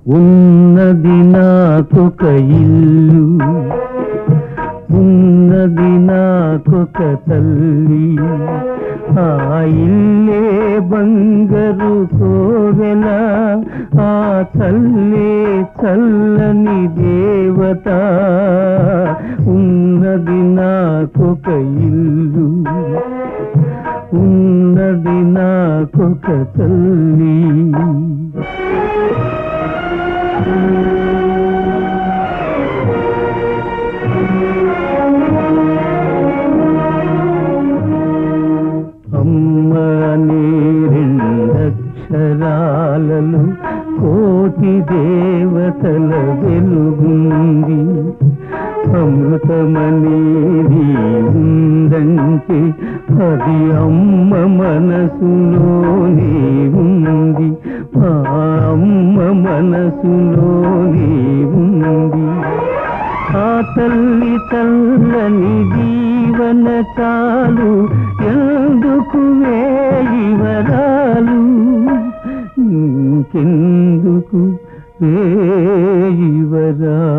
ఉన్నది నాకొక ఇల్లు ఉన్నది నాకొక తల్లి ఆ ఇల్లే బంగరు కోవెల ఆ తల్లే చల్లని దేవత ఉన్నది నాకొక ఇల్లు ఉన్నది నాకొక తల్లి అమ్మ అనే రెండక్షరాలలో కోటి దేవతల వెలుగుంది అమృతమనేది ఉందంటే అది అమ్మ మనసులోనే ఉంది ఆ అమ్మ మనసులోనే ఉంది ఆ తల్లి తల్లని జీవన చాలు ఎందుకు వేయి వరాలు ఇంకెందుకు వేయి వరాలు